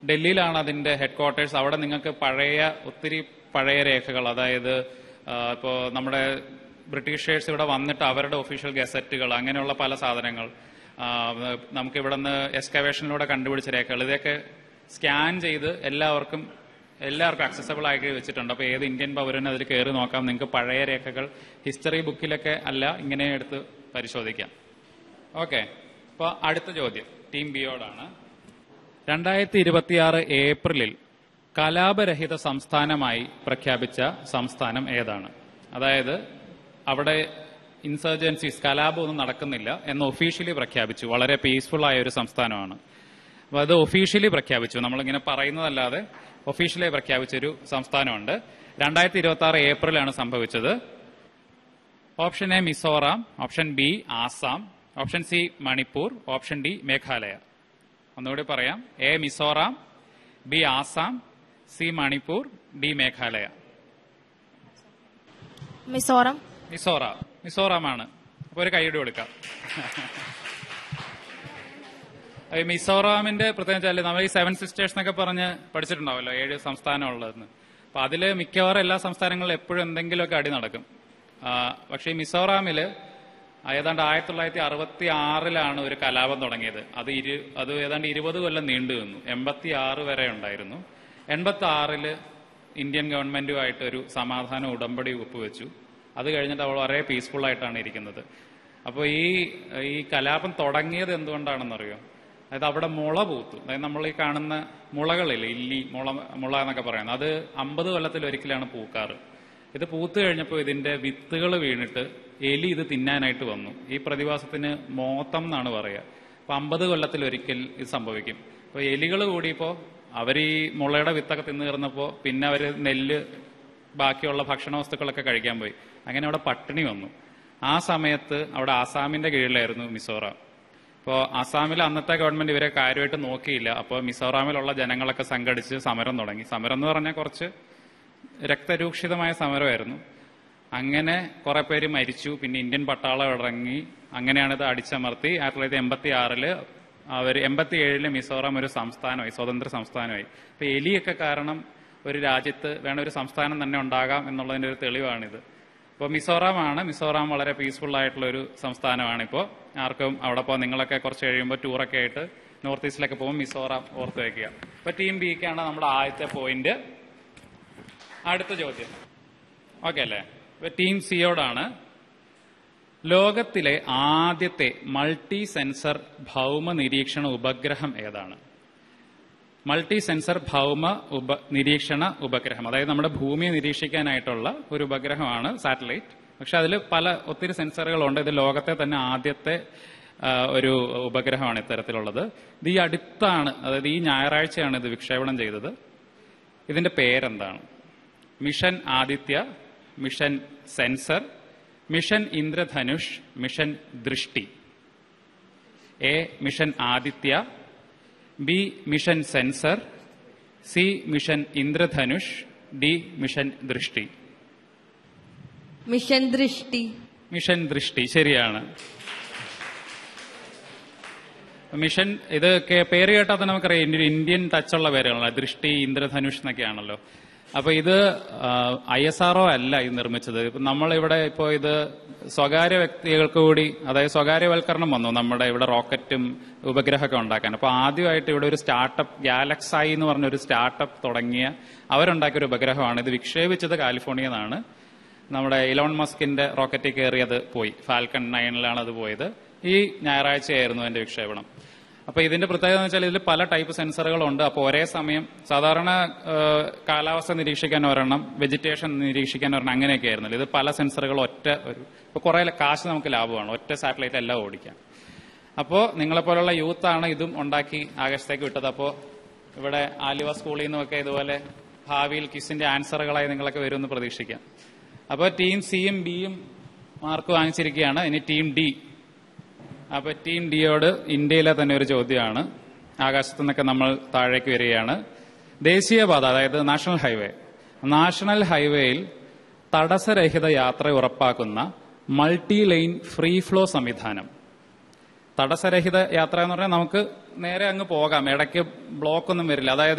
ഡൽഹിയിലാണ് അതിന്റെ head quarters അവിടെ നിങ്ങൾക്ക് പഴയ ഒത്തിരി പഴയ രേഖകൾ അതായത് ഇപ്പോൾ നമ്മുടെ ബ്രിട്ടീഷേഴ്സ് ഇവിടെ വന്നിട്ട് അവരുടെ ഒഫീഷ്യൽ ഗസറ്റുകൾ അങ്ങനെയുള്ള പല സാധനങ്ങൾ ആ, നമുക്ക് ഇവിടെ നിന്ന് എക്സ്കവേഷനിലൂടെ കണ്ടുപിടിച്ച രേഖകൾ ഇതൊക്കെ സ്കാൻ ചെയ്ത് എല്ലാവർക്കും എല്ലാവർക്കും അക്സസബിൾ ആക്കി വെച്ചിട്ടുണ്ട് അപ്പോൾ ഏത് ഇന്ത്യൻ പൗരനും അതിൽ കയറി നോക്കാം നിങ്ങൾക്ക് പഴയ രേഖകൾ ഹിസ്റ്ററി ബുക്കിലൊക്കെ അല്ല ഇങ്ങനെ എടുത്ത് പരിശോധിക്കാം ഓക്കെ അപ്പോൾ അടുത്ത ചോദ്യം ടീം ബിയോടാണ് രണ്ടായിരത്തി ഇരുപത്തിയാറ് ഏപ്രിലിൽ കലാപരഹിത സംസ്ഥാനമായി പ്രഖ്യാപിച്ച സംസ്ഥാനം ഏതാണ് അതായത് അവിടെ ഇൻസർജൻസീസ് കലാപമൊന്നും നടക്കുന്നില്ല എന്ന് ഒഫീഷ്യലി പ്രഖ്യാപിച്ചു വളരെ പീസ്ഫുൾ ആയ ഒരു സംസ്ഥാനമാണ് അപ്പൊ അത് ഒഫീഷ്യലി പ്രഖ്യാപിച്ചു നമ്മളിങ്ങനെ പറയുന്നതല്ലാതെ ഒഫീഷ്യലി പ്രഖ്യാപിച്ച ഒരു സംസ്ഥാനമുണ്ട് രണ്ടായിരത്തി ഇരുപത്തി ആറ് ഏപ്രിലാണ് സംഭവിച്ചത് option A Mizoram option B Assam option C Manipur option D Meghalaya ഒന്നുകൂടി പറയാം A Mizoram B Assam C Manipur D Meghalaya Mizoram Mizoram മിസോറാമാണ് അപ്പൊ ഒരു കൈയ്യടി കൊടുക്കാം ഈ മിസോറാമിന്റെ പ്രത്യേകം വെച്ചാൽ നമ്മൾ ഈ സെവൻ സിസ്റ്റേഴ്സ് എന്നൊക്കെ പറഞ്ഞ് പഠിച്ചിട്ടുണ്ടാവല്ലോ ഏഴ് സംസ്ഥാനം ഉള്ളതെന്ന് അപ്പൊ അതില് മിക്കവാറും എല്ലാ സംസ്ഥാനങ്ങളിലും എപ്പോഴും എന്തെങ്കിലുമൊക്കെ അടി നടക്കും ആ, പക്ഷേ ഈ മിസോറാമില് ഏതാണ്ട് ആയിരത്തി തൊള്ളായിരത്തി അറുപത്തി ആറിലാണ് ഒരു കലാപം തുടങ്ങിയത് അത് ഇരു അത് ഏതാണ്ട് ഇരുപത് കൊല്ലം നീണ്ടു നിന്നു എൺപത്തി ആറ് വരെ ഉണ്ടായിരുന്നു എൺപത്തി ആറില് ഇന്ത്യൻ ഗവൺമെന്റുമായിട്ട് ഒരു സമാധാന ഉടമ്പടി ഒപ്പുവെച്ചു അത് കഴിഞ്ഞിട്ട് അവൾ വളരെ പീസ്ഫുൾ ആയിട്ടാണ് ഇരിക്കുന്നത് അപ്പോൾ ഈ ഈ കലാപം തുടങ്ങിയത് എന്തുകൊണ്ടാണെന്നറിയോ അതായത് അവിടെ മുള പൂത്തു അതായത് നമ്മൾ ഈ കാണുന്ന മുളകളില്ലേ ഇല്ലി മുള മുള എന്നൊക്കെ പറയുന്നത് അത് അമ്പത് കൊല്ലത്തിൽ ഒരിക്കലാണ് പൂക്കാറ് ഇത് പൂത്തു കഴിഞ്ഞപ്പോൾ ഇതിന്റെ വിത്തുകൾ വീണിട്ട് എലി ഇത് തിന്നാനായിട്ട് വന്നു ഈ പ്രതിഭാസത്തിന് മോത്തം എന്നാണ് പറയുക അപ്പൊ അമ്പത് കൊല്ലത്തിൽ ഒരിക്കൽ ഇത് സംഭവിക്കും അപ്പൊ എലികൾ കൂടിയപ്പോ അവർ ഈ മുളയുടെ വിത്തൊക്കെ തിന്നു തീർന്നപ്പോ പിന്നെ അവര് നെല്ല് ബാക്കിയുള്ള ഭക്ഷണ വസ്തുക്കളൊക്കെ കഴിക്കാൻ പോയി അങ്ങനെ അവിടെ പട്ടിണി വന്നു ആ സമയത്ത് അവിടെ ആസാമിന്റെ കീഴിലായിരുന്നു മിസോറാം ഇപ്പോൾ ആസാമിൽ അന്നത്തെ ഗവൺമെന്റ് ഇവരെ കാര്യമായിട്ട് നോക്കിയില്ല അപ്പോൾ മിസോറാമിലുള്ള ജനങ്ങളൊക്കെ സംഘടിച്ച് സമരം തുടങ്ങി സമരം എന്ന് പറഞ്ഞാൽ കുറച്ച് രക്തരൂക്ഷിതമായ സമരമായിരുന്നു അങ്ങനെ കുറെ പേര് മരിച്ചു പിന്നെ ഇന്ത്യൻ പട്ടാളം ഇറങ്ങി അങ്ങനെയാണ് ഇത് അടിച്ചമർത്തി ആയിരത്തി തൊള്ളായിരത്തി എൺപത്തി ആറില് അവർ എൺപത്തി ഏഴില് മിസോറാം ഒരു സംസ്ഥാനമായി സ്വതന്ത്ര സംസ്ഥാനമായി അപ്പൊ എലിയൊക്കെ കാരണം ഒരു രാജ്യത്ത് വേണ ഒരു സംസ്ഥാനം തന്നെ ഉണ്ടാകാം എന്നുള്ളതിന്റെ ഒരു തെളിവാണിത് അപ്പോൾ മിസോറാമാണ് മിസോറാം വളരെ പീസ്ഫുൾ ആയിട്ടുള്ള ഒരു സംസ്ഥാനമാണ് ഇപ്പോൾ ആർക്കും അവിടെ പോകാൻ നിങ്ങളൊക്കെ കുറച്ച് കഴിയുമ്പോൾ ടൂറൊക്കെ ആയിട്ട് നോർത്ത് ഈസ്റ്റിലൊക്കെ പോകുമ്പോൾ മിസോറാം ഓർത്ത് വയ്ക്കുക ഇപ്പൊ ടീം ബിക്കാണ് നമ്മുടെ ആദ്യത്തെ പോയിന്റ് അടുത്ത ചോദ്യം ഓക്കെ അല്ലേ ഇപ്പൊ ടീം സിയോടാണ് ലോകത്തിലെ ആദ്യത്തെ മൾട്ടി സെൻസർ ഭൗമ നിരീക്ഷണ ഉപഗ്രഹം ഏതാണ് മൾട്ടി സെൻസർ ഭൗമ ഉപ നിരീക്ഷണ ഉപഗ്രഹം അതായത് നമ്മുടെ ഭൂമിയെ നിരീക്ഷിക്കാനായിട്ടുള്ള ഒരു ഉപഗ്രഹമാണ് സാറ്റലൈറ്റ് പക്ഷെ അതിൽ പല ഒത്തിരി സെൻസറുകളുണ്ട് ഇത് ലോകത്തെ തന്നെ ആദ്യത്തെ ആ, ഒരു ഉപഗ്രഹമാണ് ഇത്തരത്തിലുള്ളത് ഇത് ഈ അടുത്താണ് അതായത് ഈ ഞായറാഴ്ചയാണ് ഇത് വിക്ഷേപണം ചെയ്തത് ഇതിന്റെ പേരെന്താണ് mission Aditya mission sensor mission Indradhanush mission Drishti A mission Aditya B mission sensor C mission Indradhanush D mission Drishti mission Drishti mission Drishti ശരിയാണ് മിഷൻ ഇത് കേ- പേര് കേട്ടാൽ തന്നെ നമുക്കറിയാം ഇതിന്റെ ഒരു ഇന്ത്യൻ ടച്ചുള്ള പേരുകളാണ് ദൃഷ്ടി ഇന്ദ്രധനുഷ് എന്നൊക്കെയാണല്ലോ അപ്പൊ ഇത് ഐ എസ് ആർഒ അല്ല ഇത് നിർമ്മിച്ചത് ഇപ്പൊ നമ്മളിവിടെ ഇപ്പോൾ ഇത് സ്വകാര്യ വ്യക്തികൾക്ക് കൂടി അതായത് സ്വകാര്യവൽക്കരണം വന്നു നമ്മുടെ ഇവിടെ റോക്കറ്റും ഉപഗ്രഹമൊക്കെ ഉണ്ടാക്കാൻ അപ്പൊ ആദ്യമായിട്ട് ഇവിടെ ഒരു സ്റ്റാർട്ടപ്പ് ഗാലക്സായി എന്ന് പറഞ്ഞ ഒരു സ്റ്റാർട്ടപ്പ് തുടങ്ങിയ അവരുണ്ടാക്കിയ ഒരു ഉപഗ്രഹമാണ് ഇത് വിക്ഷേപിച്ചത് കാലിഫോർണിയന്നാണ് നമ്മുടെ ഇലോൺ മസ്കിന്റെ റോക്കറ്റിൽ കയറിയത് പോയി ഫാൽക്കൺ നയനിലാണ് അത് പോയത് ഈ ഞായറാഴ്ചയായിരുന്നു അതിന്റെ വിക്ഷേപണം അപ്പൊ ഇതിന്റെ പ്രത്യേകത എന്ന് വെച്ചാൽ ഇതിൽ പല ടൈപ്പ് സെൻസറുകളുണ്ട് അപ്പോൾ ഒരേ സമയം സാധാരണ ആ, കാലാവസ്ഥ നിരീക്ഷിക്കാൻ ഒരെണ്ണം വെജിറ്റേഷൻ നിരീക്ഷിക്കാൻ ഒരെണ്ണം അങ്ങനെയൊക്കെ ആയിരുന്നല്ലോ ഇത് പല സെൻസറുകൾ ഒറ്റ ഒരു ഇപ്പൊ കുറെ കാശ് നമുക്ക് ലാഭമാണ് ഒറ്റ സാറ്റലൈറ്റ് എല്ലാം ഓടിക്കാം അപ്പോ നിങ്ങളെപ്പോലുള്ള യൂത്താണ് ഇതും ഉണ്ടാക്കി ആകാശത്തേക്ക് വിട്ടത് അപ്പോ ഇവിടെ ആലുവ സ്കൂളിൽ നിന്നുമൊക്കെ ഇതുപോലെ ഭാവിയിൽ കിസിന്റെ ആൻസറുകളായി നിങ്ങളൊക്കെ വരുമെന്ന് പ്രതീക്ഷിക്കാം അപ്പോൾ ടീം സിയും ബിയും മാർക്ക് വാങ്ങിച്ചിരിക്കുകയാണ് ഇനി ടീം ഡി അപ്പൊ ടീം ഡിയോട് ഇന്ത്യയിലെ തന്നെ ഒരു ചോദ്യമാണ് ആകാശത്തു നിന്നൊക്കെ നമ്മൾ താഴേക്ക് വരികയാണ് ദേശീയപാത അതായത് നാഷണൽ ഹൈവേ നാഷണൽ ഹൈവേയിൽ തടസ്സരഹിത യാത്ര ഉറപ്പാക്കുന്ന മൾട്ടി ലൈൻ ഫ്രീ ഫ്ലോ സംവിധാനം തടസ്സരഹിത യാത്ര എന്ന് പറഞ്ഞാൽ നമുക്ക് നേരെ അങ്ങ് പോകാം ഇടയ്ക്ക് ബ്ലോക്ക് ഒന്നും വരില്ല അതായത്